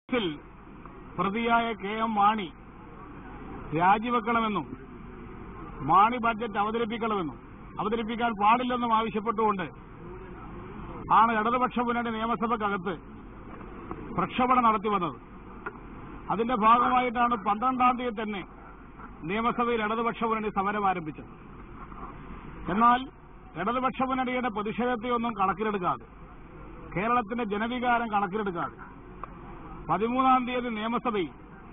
കേസിൽ പ്രതിയായ K M Mani രാജിവെക്കണമെന്നും മാണി ബഡ്ജറ്റ് അവതരിപ്പിക്കണമെന്നും അവതരിപ്പിക്കാൻ പാടില്ലെന്നും ആവശ്യപ്പെട്ടുകൊണ്ട് ആണ് ഇടതുപക്ഷ മുന്നണി നിയമസഭക്കകത്ത് പ്രക്ഷോഭണം നടത്തി വന്നത് അതിന്റെ ഭാഗമായിട്ടാണ് പന്ത്രണ്ടാം തീയതി തന്നെ നിയമസഭയിൽ ഇടതുപക്ഷ മുന്നണി സമരം ആരംഭിച്ചത് എന്നാൽ ഇടതുപക്ഷ മുന്നണിയുടെ പ്രതിഷേധത്തെയൊന്നും കണക്കിലെടുക്കാതെ കേരളത്തിന്റെ ജനവികാരം കണക്കിലെടുക്കാതെ പതിമൂന്നാം തീയതി നിയമസഭയിൽ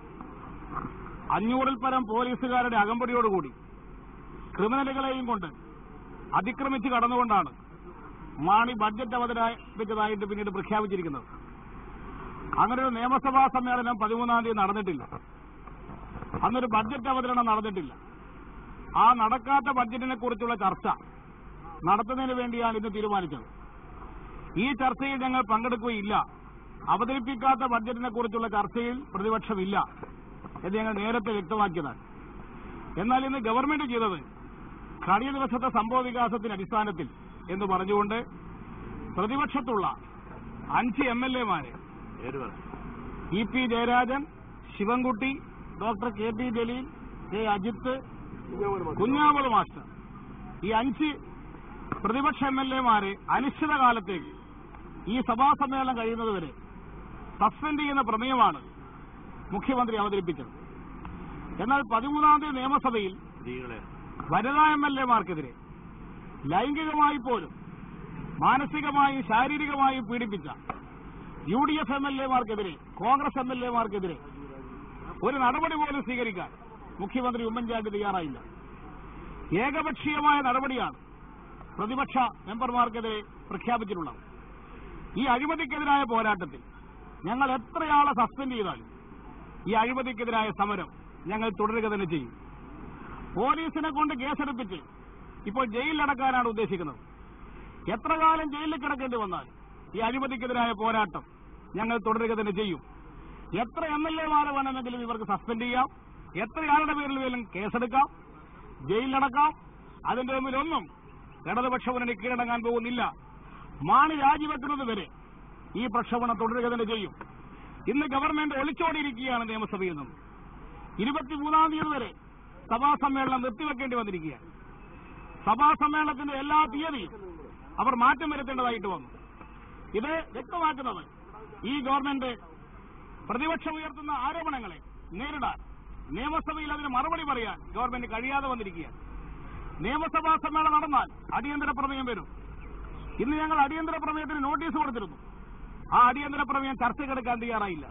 അഞ്ഞൂറിൽ പരം പോലീസുകാരുടെ അകമ്പടിയോടുകൂടി ക്രിമിനലുകളെയും കൊണ്ട് അതിക്രമിച്ച് കടന്നുകൊണ്ടാണ് മാണി ബഡ്ജറ്റ് അവതരിപ്പിച്ചതായിട്ട് പിന്നീട് പ്രഖ്യാപിച്ചിരിക്കുന്നത് അങ്ങനെ ഒരു നിയമസഭാ സമ്മേളനം പതിമൂന്നാം തീയതി നടന്നിട്ടില്ല അന്നൊരു ബഡ്ജറ്റ് അവതരണം നടന്നിട്ടില്ല ആ നടക്കാത്ത ബഡ്ജറ്റിനെ കുറിച്ചുള്ള ചർച്ച നടത്തുന്നതിന് വേണ്ടിയാണ് ഇന്ന് തീരുമാനിച്ചത് ഈ ചർച്ചയിൽ ഞങ്ങൾ പങ്കെടുക്കുകയില്ല അവതരിപ്പിക്കാത്ത ബഡ്ജറ്റിനെ കുറിച്ചുള്ള ചർച്ചയിൽ പ്രതിപക്ഷമില്ല എന്ന് ഞങ്ങൾ നേരത്തെ വ്യക്തമാക്കിയതാണ് എന്നാൽ ഇന്ന് ഗവൺമെന്റ് ചെയ്തത് കഴിഞ്ഞ ദിവസത്തെ സംഭവ വികാസത്തിന്റെ അടിസ്ഥാനത്തിൽ എന്ന് പറഞ്ഞുകൊണ്ട് പ്രതിപക്ഷത്തുള്ള അഞ്ച് എം എൽ എമാരെ E P Jayarajan Sivankutty doctor K T Jaleel K Ajith Kunhammad master ഈ അഞ്ച് പ്രതിപക്ഷ എം എൽ എമാരെ അനിശ്ചിതകാലത്തേക്ക് ഈ സഭാ സമ്മേളനം കഴിയുന്നതുവരെ സസ്പെൻഡ് ചെയ്യുന്ന പ്രമേയമാണ് മുഖ്യമന്ത്രി അവതരിപ്പിച്ചത് എന്നാൽ പതിമൂന്നാം തീയതി നിയമസഭയിൽ വനിതാ എം എൽ എമാർക്കെതിരെ ലൈംഗികമായി പോലും മാനസികമായും ശാരീരികമായും പീഡിപ്പിച്ച U D F M L എമാർക്കെതിരെ കോൺഗ്രസ് എം എൽ എമാർക്കെതിരെ ഒരു നടപടി പോലും സ്വീകരിക്കാൻ മുഖ്യമന്ത്രി ഉമ്മൻചാണ്ടി തയ്യാറായില്ല ഏകപക്ഷീയമായ നടപടിയാണ് പ്രതിപക്ഷ മെമ്പർമാർക്കെതിരെ പ്രഖ്യാപിച്ചിട്ടുള്ളത് ഈ അഴിമതിക്കെതിരായ പോരാട്ടത്തിൽ ഞങ്ങൾ എത്രയാളെ സസ്പെൻഡ് ചെയ്താലും ഈ അഴിമതിക്കെതിരായ സമരം ഞങ്ങൾ തുടരുക തന്നെ ചെയ്യും പോലീസിനെ കൊണ്ട് കേസെടുപ്പിച്ച് ഇപ്പോൾ ജയിലിലടക്കാനാണ് ഉദ്ദേശിക്കുന്നത് എത്ര കാലം ജയിലിൽ കിടക്കേണ്ടി വന്നാൽ ഈ അഴിമതിക്കെതിരായ പോരാട്ടം ഞങ്ങൾ തുടരുക തന്നെ ചെയ്യും എത്ര എം എൽ എമാരെ വേണമെങ്കിലും ഇവർക്ക് സസ്പെൻഡ് ചെയ്യാം എത്രയാളുടെ പേരിൽ വേലും കേസെടുക്കാം ജയിലിലടക്കാം അതിന്റെ മുമ്പിലൊന്നും ഇടതുപക്ഷ മുന്നണി കീഴടങ്ങാൻ പോകുന്നില്ല മാണി രാജിവെക്കുന്നത് വരെ ഈ പ്രക്ഷോഭണം തുടരുക തന്നെ ചെയ്യും ഇന്ന് ഗവൺമെന്റ് ഒളിച്ചോടിയിരിക്കുകയാണ് നിയമസഭയിൽ നിന്നും ഇരുപത്തിമൂന്നാം തീയതി വരെ സഭാ സമ്മേളനം നിർത്തിവെക്കേണ്ടി വന്നിരിക്കുകയാണ് സഭാ സമ്മേളനത്തിന്റെ എല്ലാ തീയതിയും അവർ മാറ്റം വരുത്തേണ്ടതായിട്ട് വന്നു ഇത് വ്യക്തമാക്കുന്നത് ഈ ഗവൺമെന്റ് പ്രതിപക്ഷം ഉയർത്തുന്ന ആരോപണങ്ങളെ നേരിടാൻ നിയമസഭയിൽ അതിന് മറുപടി പറയാൻ ഗവൺമെന്റ് കഴിയാതെ വന്നിരിക്കുകയാണ് നിയമസഭാ സമ്മേളനം നടന്നാൽ അടിയന്തര പ്രമേയം വരും ഇന്ന് ഞങ്ങൾ അടിയന്തര പ്രമേയത്തിന് നോട്ടീസ് കൊടുത്തിരുന്നു ആ അടിയന്തര പ്രമേയം ചർച്ചയ്ക്കെടുക്കാൻ തയ്യാറായില്ല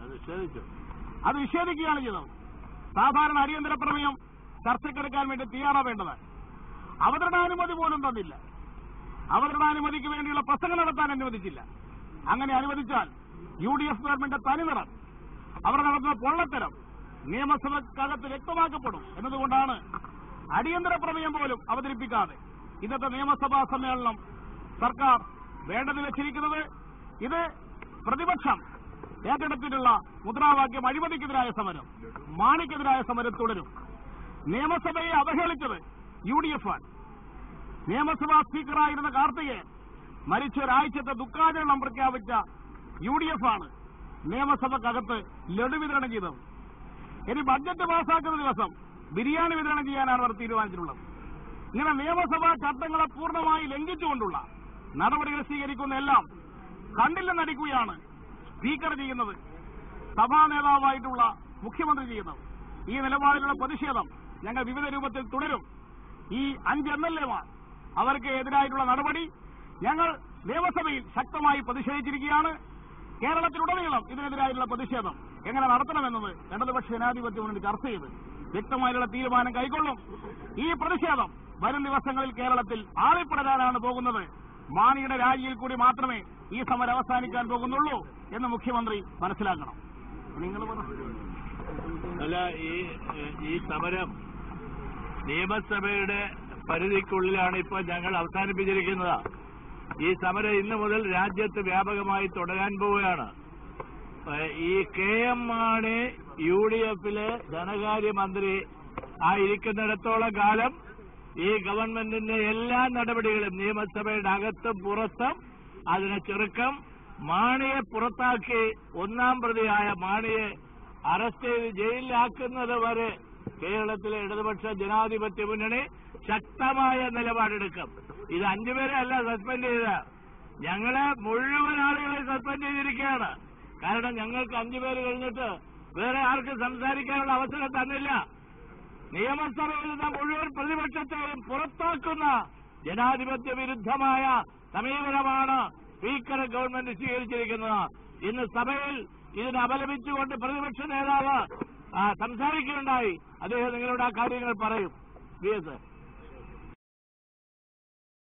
അത് നിഷേധിക്കുകയാണ് ചെയ്തത് സാധാരണ അടിയന്തര പ്രമേയം ചർച്ചയ്ക്കെടുക്കാൻ വേണ്ടി തയ്യാറാവേണ്ടതാണ് അവതരണാനുമതി പോലും തന്നില്ല അവതരണാനുമതിക്ക് വേണ്ടിയുള്ള പ്രസംഗം നടത്താൻ അനുവദിച്ചില്ല അങ്ങനെ അനുവദിച്ചാൽ യു ഡി എഫ് ഗവൺമെന്റ് തനിനിറം അവർ നടത്തുന്ന പൊള്ളത്തരം നിയമസഭക്കകത്ത് വ്യക്തമാക്കപ്പെടും എന്നതുകൊണ്ടാണ് അടിയന്തര പ്രമേയം പോലും അവതരിപ്പിക്കാതെ ഇന്നത്തെ നിയമസഭാ സമ്മേളനം സർക്കാർ വേണ്ടത് വെച്ചിരിക്കുന്നത് ഇത് പ്രതിപക്ഷം ഏറ്റെടുത്തിട്ടുള്ള മുദ്രാവാക്യം അഴിമതിക്കെതിരായ സമരം മാണിക്കെതിരായ സമരം തുടരും നിയമസഭയെ അവഹേളിച്ചത് യു ഡി എഫ് ആണ് നിയമസഭാ സ്പീക്കറായിരുന്ന കാർത്തികേയൻ മരിച്ച ഒരാഴ്ചത്തെ ദുഃഖാചരണം പ്രഖ്യാപിച്ച യു ഡി എഫ് ആണ് നിയമസഭക്കകത്ത് ലഡു വിതരണം ചെയ്തത് ഇനി ബഡ്ജറ്റ് പാസാക്കുന്ന ദിവസം ബിരിയാണി വിതരണം ചെയ്യാനാണ് അവർ തീരുമാനിച്ചിട്ടുള്ളത് ഇങ്ങനെ നിയമസഭാ ചട്ടങ്ങളെ പൂർണ്ണമായി ലംഘിച്ചുകൊണ്ടുള്ള നടപടികൾ സ്വീകരിക്കുന്ന എല്ലാം കണ്ടില്ലെന്നടിക്കുകയാണ് സ്പീക്കർ ചെയ്യുന്നത് സഭാ നേതാവായിട്ടുള്ള മുഖ്യമന്ത്രി ചെയ്യുന്നത് ഈ നിലപാടിലുള്ള പ്രതിഷേധം ഞങ്ങൾ വിവിധ രൂപത്തിൽ തുടരും ഈ അഞ്ച് എം എൽ എമാർ അവർക്ക് എതിരായിട്ടുള്ള നടപടി ഞങ്ങൾ നിയമസഭയിൽ ശക്തമായി പ്രതിഷേധിച്ചിരിക്കുകയാണ് കേരളത്തിലുടനീളം ഇതിനെതിരായിട്ടുള്ള പ്രതിഷേധം എങ്ങനെ നടത്തണമെന്നത് ഇടതുപക്ഷ ജനാധിപത്യ മുന്നണി ചർച്ച ചെയ്ത് വ്യക്തമായിട്ടുള്ള തീരുമാനം കൈക്കൊള്ളും ഈ പ്രതിഷേധം വരും ദിവസങ്ങളിൽ കേരളത്തിൽ ആളിപ്പടരാനാണ് പോകുന്നത് മാണിയുടെ രാജിയിൽ കൂടി മാത്രമേ ഈ സമരം അവസാനിക്കാൻ പോകുന്നുള്ളൂ എന്ന് മുഖ്യമന്ത്രി മനസ്സിലാക്കണം നിങ്ങൾ പറ അല്ല ഈ ഈ സമരം നിയമസഭയുടെ പരിധിക്കുള്ളിലാണ് ഇപ്പോൾ ഞങ്ങൾ അവസാനിപ്പിച്ചിരിക്കുന്നത് ഈ സമരം ഇന്നു മുതൽ രാജ്യത്ത് വ്യാപകമായി തുടരാൻ പോവുകയാണ് ഏഹ് ഈ K M Mani U D എഫിലെ ധനകാര്യമന്ത്രി ആയിരിക്കുന്നിടത്തോളം കാലം ഈ ഗവൺമെന്റിന്റെ എല്ലാ നടപടികളും നിയമസഭയുടെ അകത്തും പുറത്തും അതിന് ചെറുക്കം മാണിയെ പുറത്താക്കി ഒന്നാം പ്രതിയായ മാണിയെ അറസ്റ്റ് ചെയ്ത് ജയിലിലാക്കുന്നത് വരെ കേരളത്തിലെ ഇടതുപക്ഷ ജനാധിപത്യ മുന്നണി ശക്തമായ നിലപാടെടുക്കും ഇത് അഞ്ചുപേരെ അല്ല സസ്പെൻഡ് ചെയ്ത ഞങ്ങളെ മുഴുവൻ ആളുകളെ സസ്പെൻഡ് ചെയ്തിരിക്കുകയാണ് കാരണം ഞങ്ങൾക്ക് അഞ്ചുപേര് കഴിഞ്ഞിട്ട് വേറെ ആർക്കും സംസാരിക്കാനുള്ള അവസരം തന്നില്ല നിയമസഭയിൽ നിന്ന് മുഴുവൻ പ്രതിപക്ഷത്തെയും പുറത്താക്കുന്ന ജനാധിപത്യ വിരുദ്ധമായ സമീപനമാണ് സ്പീക്കർ ഗവൺമെന്റ് സ്വീകരിച്ചിരിക്കുന്നത് ഇന്ന് സഭയിൽ ഇതിനെ അപലപിച്ചുകൊണ്ട് പ്രതിപക്ഷ നേതാവ് ആ, സംസാരിക്കുകയുണ്ടായി അദ്ദേഹം നിങ്ങളോട് ആ കാര്യങ്ങൾ പറയും വി എസ്